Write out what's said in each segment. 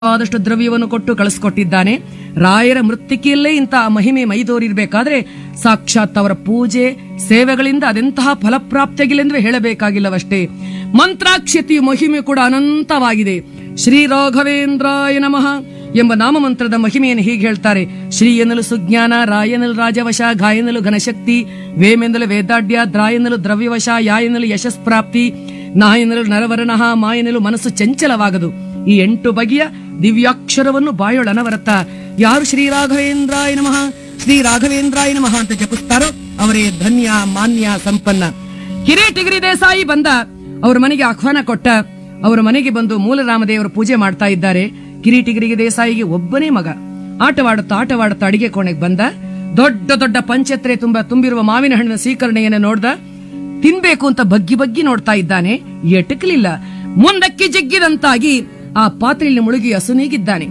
ಆದಷ್ಟು ದ್ರವ್ಯವನ್ನು ಕೊಟ್ಟು ಕಳಿಸ್ಕೊಟ್ಟಿದ್ದಾನೆ ರಾಯರ ಮೃತ್ತಿಕೆಯಲ್ಲೇ ಇಂತಹ ಮಹಿಮೆ ಮೈದೋರಿರ್ಬೇಕಾದ್ರೆ ಸಾಕ್ಷಾತ್ ಅವರ ಪೂಜೆ ಸೇವೆಗಳಿಂದ ಅದೆಂತಹ ಫಲಪ್ರಾಪ್ತಿಯಾಗಿಲ್ಲ ಹೇಳಬೇಕಾಗಿಲ್ಲವಷ್ಟೇ ಮಂತ್ರಾಕ್ಷತಿಯ ಮಹಿಮೆ ಕೂಡ ಅನಂತವಾಗಿದೆ ಶ್ರೀ ರಾಘವೇಂದ್ರಾಯ ನಮಃ ಎಂಬ ನಾಮಮಂತ್ರದ ಮಹಿಮೆಯನ್ನು ಹೀಗೆ ಹೇಳ್ತಾರೆ ಶ್ರೀ ಎನ್ನಲು ಸುಜ್ಞಾನ ರಾಯನಲು ರಾಜವಶ ಗಾಯನಲು ಘನಶಕ್ತಿ ವೇಮೆಂದಲು ವೇದಾಢ್ಯ ದ್ರಾಯನಲು ದ್ರವ್ಯವಶ ಯಾಯನಲು ಯಶಸ್ಪ್ರಾಪ್ತಿ ನಾಯನಲು ನರವರಣಃ ಮಾಯನಲು ಮನಸ್ಸು ಚಂಚಲವಾಗದು ಈ ಎಂಟು ಬಗೆಯ ದಿವ್ಯಾಕ್ಷರವನ್ನು ಬಾಯೊಳನವರತ ಯಾರು ಶ್ರೀ ರಾಘವೇಂದ್ರಾಯ ನಮಃ ಶ್ರೀ ರಾಘವೇಂದ್ರಾಯ ನಮಃ ಅಂತ ಜಪಿಸ್ತಾರೋ ಅವರೇ ಧನ್ಯ ಮಾನ್ಯ ಸಂಪನ್ನ ಕಿರೀಟಿಗಿರಿ ದೇಸಾಯಿ ಬಂದ ಅವರ ಮನೆಗೆ ಆಹ್ವಾನ ಕೊಟ್ಟ ಅವರ ಮನೆಗೆ ಬಂದು ಮೂಲರಾಮದೇವರ ಪೂಜೆ ಮಾಡ್ತಾ ಇದ್ದಾರೆ ಕಿರೀಟಿಗಿರಿಗೆ ದೇಸಾಯಿಗೆ ಒಬ್ಬನೇ ಮಗ ಆಟವಾಡುತ್ತಾ ಆಟವಾಡುತ್ತಾ ಅಡಿಗೆ ಕೋಣೆಗೆ ಬಂದ ದೊಡ್ಡ ದೊಡ್ಡ ಪಂಚತ್ರೆ ತುಂಬ ತುಂಬಿರುವ ಮಾವಿನ ಹಣ್ಣಿನ ಸ್ವೀಕರಣೆಯನ್ನು ನೋಡ್ದ ತಿನ್ಬೇಕು ಅಂತ ಬಗ್ಗಿ ಬಗ್ಗಿ ನೋಡ್ತಾ ಇದ್ದಾನೆ ಎಟಕಲಿಲ್ಲ ಮುಂದಕ್ಕೆ ಜಗ್ಗಿದಂತಾಗಿ ಆ ಪಾತ್ರೆಯಲ್ಲಿ ಮುಳುಗಿ ಹಸುನೀಗಿದ್ದಾನೆ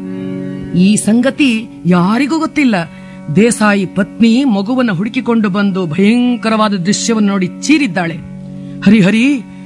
ಈ ಸಂಗತಿ ಯಾರಿಗೂ ಗೊತ್ತಿಲ್ಲ ದೇಸಾಯಿ ಪತ್ನಿ ಮಗುವನ್ನ ಹುಡುಕಿಕೊಂಡು ಬಂದು ಭಯಂಕರವಾದ ದೃಶ್ಯವನ್ನು ನೋಡಿ ಚೀರಿದ್ದಾಳೆ ಹರಿಹರಿ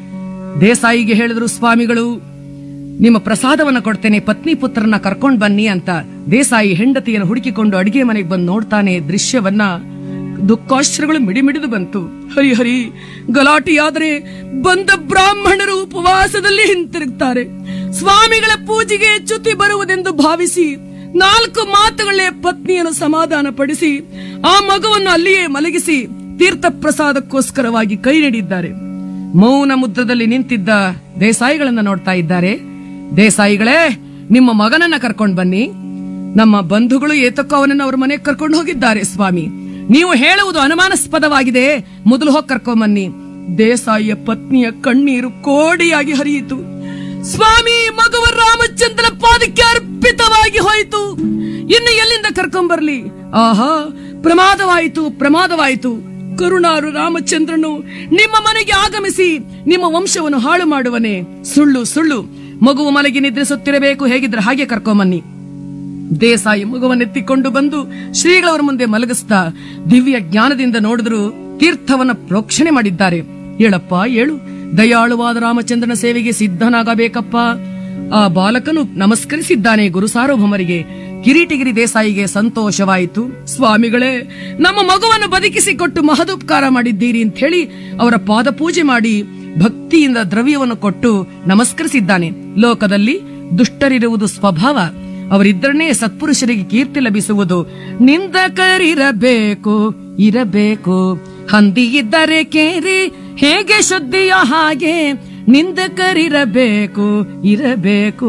ದೇಸಾಯಿಗೆ ಹೇಳಿದ್ರು ಸ್ವಾಮಿಗಳು ನಿಮ್ಮ ಪ್ರಸಾದವನ್ನ ಕೊಡ್ತೇನೆ ಪತ್ನಿ ಪುತ್ರನ ಕರ್ಕೊಂಡ್ ಬನ್ನಿ ಅಂತ ದೇಸಾಯಿ ಹೆಂಡತಿಯನ್ನು ಹುಡುಕಿಕೊಂಡು ಅಡಿಗೆ ಮನೆಗೆ ಬಂದು ನೋಡ್ತಾನೆ ದೃಶ್ಯವನ್ನ ದುಃಖಾಶ್ರಗಳು ಮಿಡಿಮಿಡಿದು ಬಂತು ಹರಿಹರಿ ಗಲಾಟೆಯಾದರೆ ಬಂದ ಬ್ರಾಹ್ಮಣರು ಉಪವಾಸದಲ್ಲಿ ಹಿಂತಿರುಗ್ತಾರೆ ಸ್ವಾಮಿಗಳ ಪೂಜೆಗೆ ಚ್ಯುತಿ ಬರುವುದೆಂದು ಭಾವಿಸಿ ನಾಲ್ಕು ಮಾತುಗಳೇ ಪತ್ನಿಯನ್ನು ಸಮಾಧಾನ ಪಡಿಸಿ ಆ ಮಗುವನ್ನು ಅಲ್ಲಿಯೇ ಮಲಗಿಸಿ ತೀರ್ಥ ಪ್ರಸಾದಕ್ಕೋಸ್ಕರವಾಗಿ ಕೈ ನೀಡಿದ್ದಾರೆ ಮೌನ ಮುದ್ರದಲ್ಲಿ ನಿಂತಿದ್ದ ದೇಸಾಯಿಗಳನ್ನ ನೋಡ್ತಾ ಇದ್ದಾರೆ ದೇಸಾಯಿಗಳೇ ನಿಮ್ಮ ಮಗನನ್ನ ಕರ್ಕೊಂಡ್ ಬನ್ನಿ ನಮ್ಮ ಬಂಧುಗಳು ಏತಕ್ಕೋ ಅವನನ್ನ ಅವ್ರ ಮನೆಗೆ ಕರ್ಕೊಂಡು ಹೋಗಿದ್ದಾರೆ ಸ್ವಾಮಿ ನೀವು ಹೇಳುವುದು ಅನುಮಾನಾಸ್ಪದವಾಗಿದೆ ಮೊದಲು ಹೋಗಿ ಕರ್ಕೊಂಬನ್ನಿ ದೇಸಾಯಿಯ ಪತ್ನಿಯ ಕಣ್ಣೀರು ಕೋಡಿಯಾಗಿ ಹರಿಯಿತು ಸ್ವಾಮಿ ಮಗುವ ರಾಮಚಂದ್ರ ಪಾದಕ್ಕೆ ಅರ್ಪಿತವಾಗಿ ಹೋಯಿತು ಇನ್ನು ಎಲ್ಲಿಂದ ಕರ್ಕೊಂಬರ್ಲಿ ಆಹಾ ಪ್ರಮಾದವಾಯಿತು ಪ್ರಮಾದವಾಯಿತು ಕರುಣಾರು ರಾಮಚಂದ್ರನು ನಿಮ್ಮ ಮನೆಗೆ ಆಗಮಿಸಿ ನಿಮ್ಮ ವಂಶವನ್ನು ಹಾಳು ಮಾಡುವನೆ ಸುಳ್ಳು ಸುಳ್ಳು ಮಗುವು ಮಲಗಿ ನಿದ್ರಿಸುತ್ತಿರಬೇಕು ಹೇಗಿದ್ರೆ ಹಾಗೆ ಕರ್ಕೊಂಬನ್ನಿ ದೇಸಾಯಿ ಮಗುವನ್ನೆತ್ತಿಕೊಂಡು ಬಂದು ಶ್ರೀಗಳವರ ಮುಂದೆ ಮಲಗಿಸ್ತಾ ದಿವ್ಯ ಜ್ಞಾನದಿಂದ ನೋಡಿದ್ರು ತೀರ್ಥವನ್ನ ಪ್ರೋಕ್ಷಣೆ ಮಾಡಿದ್ದಾರೆ ಹೇಳಪ್ಪ ಏಳು ದಯಾಳುವಾದ ರಾಮಚಂದ್ರನ ಸೇವೆಗೆ ಸಿದ್ಧನಾಗಬೇಕಪ್ಪ ಆ ಬಾಲಕನು ನಮಸ್ಕರಿಸಿದ್ದಾನೆ ಗುರು ಸಾರ್ವಭೌಮರಿಗೆ ಕಿರೀಟಿಗಿರಿ ದೇಸಾಯಿಗೆ ಸಂತೋಷವಾಯಿತು ಸ್ವಾಮಿಗಳೇ ನಮ್ಮ ಮಗುವನ್ನು ಬದುಕಿಸಿಕೊಟ್ಟು ಮಹದುಪಕಾರ ಮಾಡಿದ್ದೀರಿ ಅಂತ ಹೇಳಿ ಅವರ ಪಾದ ಪೂಜೆ ಮಾಡಿ ಭಕ್ತಿಯಿಂದ ದ್ರವ್ಯವನ್ನು ಕೊಟ್ಟು ನಮಸ್ಕರಿಸಿದ್ದಾನೆ ಲೋಕದಲ್ಲಿ ದುಷ್ಟರಿರುವುದು ಸ್ವಭಾವ ಅವರಿದ್ದರನೇ ಸತ್ಪುರುಷರಿಗೆ ಕೀರ್ತಿ ಲಭಿಸುವುದು ನಿಂದಕರಿರಬೇಕು ಇರಬೇಕು ಹಂದಿ ಇದ್ದರೆ ಕೇರಿ ಹೇಗೆ ಶುದ್ಧಿಯ ಹಾಗೆ ನಿಂದಕರಿರಬೇಕು ಇರಬೇಕು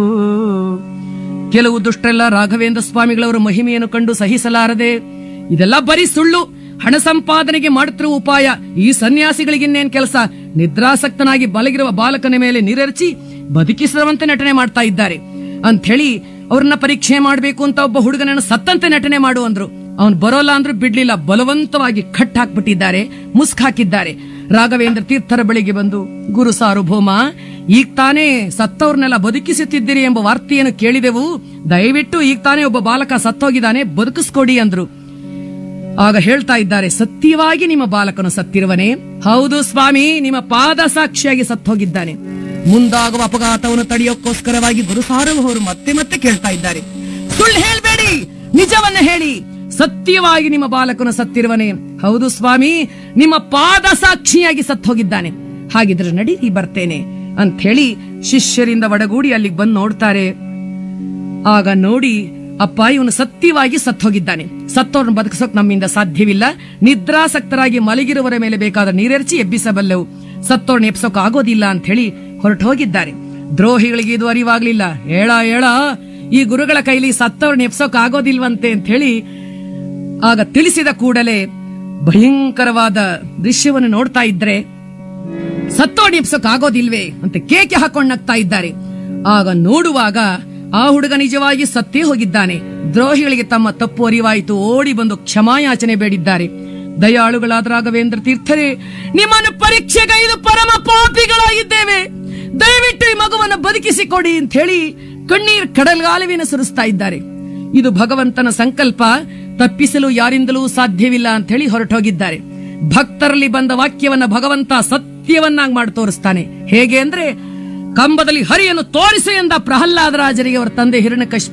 ಕೆಲವು ದುಷ್ಟರೆಲ್ಲ ರಾಘವೇಂದ್ರ ಸ್ವಾಮಿಗಳವರ ಮಹಿಮೆಯನ್ನು ಕಂಡು ಸಹಿಸಲಾರದೆ ಇದೆಲ್ಲ ಬರೀ ಸುಳ್ಳು ಹಣ ಸಂಪಾದನೆಗೆ ಮಾಡುತ್ತಿರುವ ಉಪಾಯ ಈ ಸನ್ಯಾಸಿಗಳಿಗಿನ್ನೇನ್ ಕೆಲಸ ನಿದ್ರಾಸಕ್ತನಾಗಿ ಬಲಗಿರುವ ಬಾಲಕನ ಮೇಲೆ ನೀರೆರಚಿ ಬದುಕಿಸುವಂತೆ ನಟನೆ ಮಾಡ್ತಾ ಇದ್ದಾರೆ ಅಂತ ಹೇಳಿ ಅವ್ರನ್ನ ಪರೀಕ್ಷೆ ಮಾಡಬೇಕು ಅಂತ ಒಬ್ಬ ಹುಡುಗನನ್ನು ಸತ್ತಂತೆ ನಟನೆ ಮಾಡು ಅಂದ್ರು ಅವನು ಬರೋಲ್ಲ ಅಂದ್ರೂ ಬಿಡ್ಲಿಲ್ಲ ಬಲವಂತವಾಗಿ ಕಟ್ ಹಾಕ್ಬಿಟ್ಟಿದ್ದಾರೆ ಮುಸ್ಕ್ ಹಾಕಿದ್ದಾರೆ ರಾಘವೇಂದ್ರ ತೀರ್ಥರ ಬಳಿಗೆ ಬಂದು ಗುರು ಸಾರ್ವಭೌಮ ಈಗ ತಾನೇ ಸತ್ತವ್ರನ್ನೆಲ್ಲ ಬದುಕಿಸುತ್ತಿದ್ದೀರಿ ಎಂಬ ವಾರ್ತೆಯನ್ನು ಕೇಳಿದೆವು ದಯವಿಟ್ಟು ಈಗ ತಾನೇ ಒಬ್ಬ ಬಾಲಕ ಸತ್ತೋಗಿದ್ದಾನೆ ಬದುಕಿಸ್ಕೊಡಿ ಅಂದ್ರು ಆಗ ಹೇಳ್ತಾ ಇದ್ದಾರೆ ಸತ್ಯವಾಗಿ ನಿಮ್ಮ ಬಾಲಕನು ಸತ್ತಿರುವನೇ ಹೌದು ಸ್ವಾಮಿ ನಿಮ್ಮ ಪಾದ ಸಾಕ್ಷಿಯಾಗಿ ಸತ್ತೋಗಿದ್ದಾನೆ ಮುಂದಾಗುವ ಅಪಘಾತವನ್ನು ತಡೆಯೋಕ್ಕೋಸ್ಕರವಾಗಿ ಗುರು ಸಾರ್ವಭೌಮರು ಮತ್ತೆ ಮತ್ತೆ ಕೇಳ್ತಾ ಇದ್ದಾರೆ ಸುಳ್ಳು ಹೇಳ್ಬೇಡಿ ನಿಜವನ್ನ ಹೇಳಿ ಸತ್ಯವಾಗಿ ನಿಮ್ಮ ಬಾಲಕನು ಸತ್ತಿರುವನೇ ಹೌದು ಸ್ವಾಮಿ ನಿಮ್ಮ ಪಾದ ಸಾಕ್ಷಿಯಾಗಿ ಸತ್ತೋಗಿದ್ದಾನೆ ಹಾಗಿದ್ರೆ ನಡೀರಿ ಬರ್ತೇನೆ ಅಂತ ಹೇಳಿ ಶಿಷ್ಯರಿಂದ ಒಡಗೂಡಿ ಅಲ್ಲಿಗೆ ಬಂದು ನೋಡ್ತಾರೆ ಆಗ ನೋಡಿ ಅಪ್ಪ ಇವನು ಸತ್ಯವಾಗಿ ಸತ್ತೋಗಿದ್ದಾನೆ ಸತ್ತೋರ್ನ ಬದುಕಿಸೋಕ್ ನಮ್ಮಿಂದ ಸಾಧ್ಯವಿಲ್ಲ ನಿದ್ರಾಸಕ್ತರಾಗಿ ಮಲಗಿರುವವರ ಮೇಲೆ ಬೇಕಾದ ನೀರೆರಚಿ ಎಬ್ಬಿಸಬಲ್ಲೆವು ಸತ್ತೋರ್ನ ಎಬ್ಸೋಕ್ ಆಗೋದಿಲ್ಲ ಅಂತ ಹೇಳಿ ಹೊರಟು ಹೋಗಿದ್ದಾರೆ ದ್ರೋಹಿಗಳಿಗೆ ಇದು ಅರಿವಾಗ್ಲಿಲ್ಲ ಹೇಳ ಹೇಳ ಈ ಗುರುಗಳ ಕೈಲಿ ಸತ್ತವ್ರನ್ನ ಎಬ್ಸೋಕ್ ಆಗೋದಿಲ್ವಂತೆ ಅಂತ ಹೇಳಿ ಆಗ ತಿಳಿಸಿದ ಕೂಡಲೇ ಭಯಂಕರವಾದ ದೃಶ್ಯವನ್ನು ನೋಡ್ತಾ ಇದ್ರೆ ಸತ್ತೋಡಿ ಎಬ್ಸೋಕ್ ಆಗೋದಿಲ್ವೇ ಅಂತ ಕೇಕೆ ಹಾಕೊಂಡ್ ನಗ್ತಾ ಇದ್ದಾರೆ ಆಗ ನೋಡುವಾಗ ಆ ಹುಡುಗ ನಿಜವಾಗಿ ಸತ್ತೇ ಹೋಗಿದ್ದಾನೆ ದ್ರೋಹಿಗಳಿಗೆ ತಮ್ಮ ತಪ್ಪು ಅರಿವಾಯಿತು ಓಡಿ ಬಂದು ಕ್ಷಮಾಯಾಚನೆ ಬೇಡಿದ್ದಾರೆ ದಯಾಳುಗಳಾದ ರಾಘವೇಂದ್ರ ತೀರ್ಥರೇ ನಿಮ್ಮನ್ನು ಪರೀಕ್ಷೆಗೈದು ಪರಮ ಪಾಪಿಗಳಾಗಿದ್ದೇವೆ ದಯವಿಟ್ಟು ಈ ಮಗುವನ್ನು ಬದುಕಿಸಿಕೊಡಿ ಅಂತ ಹೇಳಿ ಕಣ್ಣೀರ್ ಕಡಲ್ಗಾಲುವಿನ ಸುರಿಸ್ತಾ ಇದ್ದಾರೆ ಇದು ಭಗವಂತನ ಸಂಕಲ್ಪ ತಪ್ಪಿಸಲು ಯಾರಿಂದಲೂ ಸಾಧ್ಯವಿಲ್ಲ ಅಂತ ಹೇಳಿ ಹೊರಟೋಗಿದ್ದಾರೆ ಭಕ್ತರಲ್ಲಿ ಬಂದ ವಾಕ್ಯವನ್ನ ಭಗವಂತ ಸತ್ಯವನ್ನಾಗಿ ಮಾಡಿ ತೋರಿಸ್ತಾನೆ ಹೇಗೆ ಅಂದ್ರೆ ಕಂಬದಲ್ಲಿ ಹರಿಯನ್ನು ತೋರಿಸು ಎಂದ ಪ್ರಹ್ಲಾದರಾಜರಿಗೆ ಅವರ ತಂದೆ ಹಿರಣ್ಯಕಶಿಪು